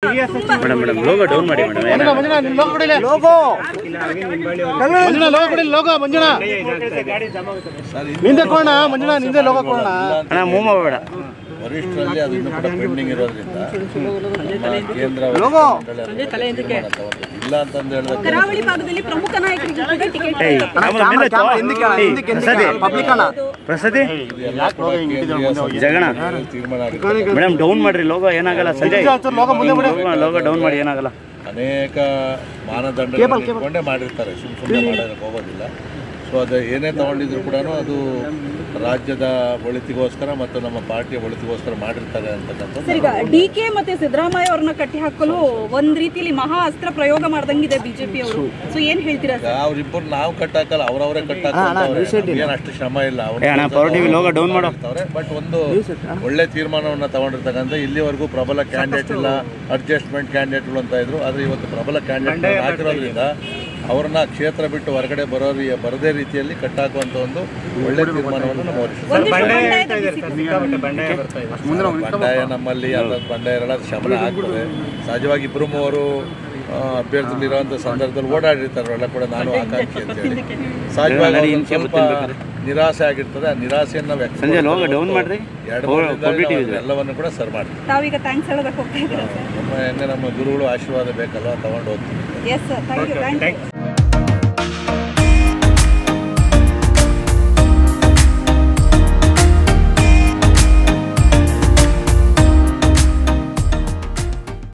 Madam madam logo down ಮಾಡಿ madam ಮಂಜುಣ ಮಂಜುಣ ನಿನ್ ಲೋಗೋ ಕೊಡಿಲೆ ಲೋಗೋ ಮಂಜುಣ ಲೋಗೋ ಕೊಡಿ ಲೋಗೋ ಮಂಜುಣ ನಿಂದೆ ಕೊಡೋಣ ಮಂಜುಣ ನಿಂದೆ ಲೋಗೋ ಕೊಡೋಣ ಅಣ್ಣ ಮೂವ್ ಮಾಡಬೇಡ ವರಿಷ್ಠರಲ್ಲಿ ಅದು ಇನ್ನೂ ಕೂಡ ಪೆಂಡಿಂಗ್ ಇರೋದ್ರಿಂದ ನಮ್ಮ ಕೇಂದ್ರ ಮಂಡಳಿ ಅದು ತೀರ್ಮಾನ ತಗೊಂಡಿದೆ. ಇಲ್ಲ ಅಂತಂದು ಹೇಳಿದ್ರೆ ಕರಾವಳಿ ಭಾಗದಲ್ಲಿ ಪ್ರಮುಖ ನಾಯಕರಿಗೆ ಕೂಡ ಟಿಕೆಟ್ ಏಯ್ ಆಮೇಲೆ ಮೇಲೆ ತೊ- ಏಯ್, ಪ್ರಸಾದಿ ಪ್ರಸಾದಿ ಎಲ್ಲ ಕೂಡ ಕೇಂದ್ರೀಯ ಜಗಣ ಸಮಿತಿಯಲ್ಲಿ ತೀರ್ಮಾನ ಆಗಿದೆ ಮೇಡಮ್ ಡೌನ್ ಮಾಡ್ರಿ ಲೋಗೋ ಏನಾಗಲ್ಲ ಸಂಜಯ್ ಲೋಗೋ ಮುಂದೆ ಬಿಡಿ ಲೋಗೋ ಡೌನ್ ಮಾಡಿ ಏನಾಗಲ್ಲ ಅನೇಕ ಮಾನದಂಡಗಳನ್ನು ಇಟ್ಕೊಂಡೇ ಮಾಡಿರ್ತಾರೆ ಸುಮ್ ಸುಮ್ಮನೆ ಮಾಡೋದಕ್ಕೆ ಹೋಗೋದಿಲ್ಲ ಸೊ ಅದು ಏನೇ ತಗೊಂಡಿದ್ರು ಕೂಡ ಅದು ರಾಜ್ಯದ ಒಳಿತಿಗೋಸ್ಕರ ಮತ್ತು ನಮ್ಮ ಪಾರ್ಟಿಯ ಒಳಿತಿಗೋಸ್ಕರ ಮಾಡಿರ್ತಾರೆ ಅಂತಕ್ಕಂಥದ್ದು ಸರ್ ಈಗ ಡಿ ಕೆ ಮತ್ತೆ ಸಿದ್ದರಾಮಯ್ಯ ಅವ್ರನ್ನ ಕಟ್ಟಿ ಹಾಕಲು ಒಂದ್ ರೀತಿಯಲ್ಲಿ ಮಹಾ ಅಸ್ತ್ರ ಪ್ರಯೋಗ ಮಾಡ್ದಂಗಿದೆ ಬಿಜೆಪಿ ಅವರು ಸೊ ಏನ್ ಹೇಳ್ತೀರಾ ಈಗ ಅವ್ರಿಬ್ಬರು ನಾವು ಕಟ್ಟಾಕಲ್ಲ ಅವ್ರವರೇ ಕಟ್ಟಾಕ್ತಾರೆ ಏನು ಅಷ್ಟು ಶ್ರಮ ಇಲ್ಲ ಏ ಅಣ್ಣ ಪವರ್ ಟಿವಿ ಲೋಗೋ ಡೌನ್ ಮಾಡು ಬಟ್ ಒಂದು ಒಳ್ಳೆ ತೀರ್ಮಾನವನ್ನ ತಗೊಂಡಿರ್ತಕ್ಕಂಥ ಇಲ್ಲಿವರೆಗೂ ಪ್ರಬಲ ಕ್ಯಾಂಡಿಡೇಟ್ ಇಲ್ಲ ಅಡ್ಜಸ್ಟ್ಮೆಂಟ್ ಕ್ಯಾಂಡಿಡೇಟ್ಗಳು ಅಂತ ಇದ್ರು ಆದ್ರೆ ಇವತ್ತು ಪ್ರಬಲ ಕ್ಯಾಂಡಿಡೇಟ್ ಹಾಕಿರೋದ್ರಿಂದ ಅವ್ರನ್ನ ಕ್ಷೇತ್ರ ಬಿಟ್ಟು ಹೊರಗಡೆ ಬರೋ ರೀ- ಬರದೇ ರೀತಿಯಲ್ಲಿ ಕಟ್ಟಾಕುವಂತ ಒಂದು ಒಳ್ಳೆ ತೀರ್ಮಾನವನ್ನು ನಮ್ಮ ವರಿಷ್ಠರು ಒಂದಿಷ್ಟು ಬಂಡಾಯದ ಬಿಸಿ. ಬಂಡಾಯ ನಮ್ಮಲ್ಲಿ ಅದ್ರ ಬಂಡಾಯ ಇರಲ್ಲ ಅದು ಶಮನ ಆಗ್ತದೆ ಸಹಜವಾಗಿ ಇಬ್ಬರು ಮೂವರು ಆ, ಅಭ್ಯರ್ಥಿಗಳಿರುವಂಥ ಸಂದರ್ಭದಲ್ಲಿ ಓಡಾಡಿರ್ತಾರೆ ಎಲ್ಲ ಕೂಡ ನಾನು ಆಕಾಂಕ್ಷಿ ಅಂತ ಹೇಳಿ ಸಹಜವಾಗಿ ಅವ್ರಿಗೆ ಒಂದ್ ಸ್ವಲ್ಪ ನಿರಾಸೆ ಆಗಿರ್ತದೆ ಆ ನಿರಾಸೆಯನ್ನ ವ್ಯಕ್ತ ಸಂಜಯ್ ಲೋಗೋ ಡೌನ್ ಮಾಡ್ರಿ ಎರಡು ಓ, ಮೂರು ದಿನದಲ್ಲಿ ಪಬ್ಲಿಕ್ ನಾವು ಇದೆ. ಎಲ್ಲವನ್ನು ಕೂಡ ಸರ್ ಮಾಡ್ತೀವಿ ತಾವೀಗ ಥ್ಯಾಂಕ್ಸ್ ಹೇಳೋದಕ್ಕೆ ಹೋಗ್ತಾ ಇದ್ದೀರಾ ನಮ್ಮ ಹೆಂಗೆ ನಮ್ಮ ಗುರುಗಳು ಆಶೀರ್ವಾದ ಬೇಕಲ್ವ ತಗೊಂಡು ಹೋಗ್ತೀವಿ yes sir thank you thank you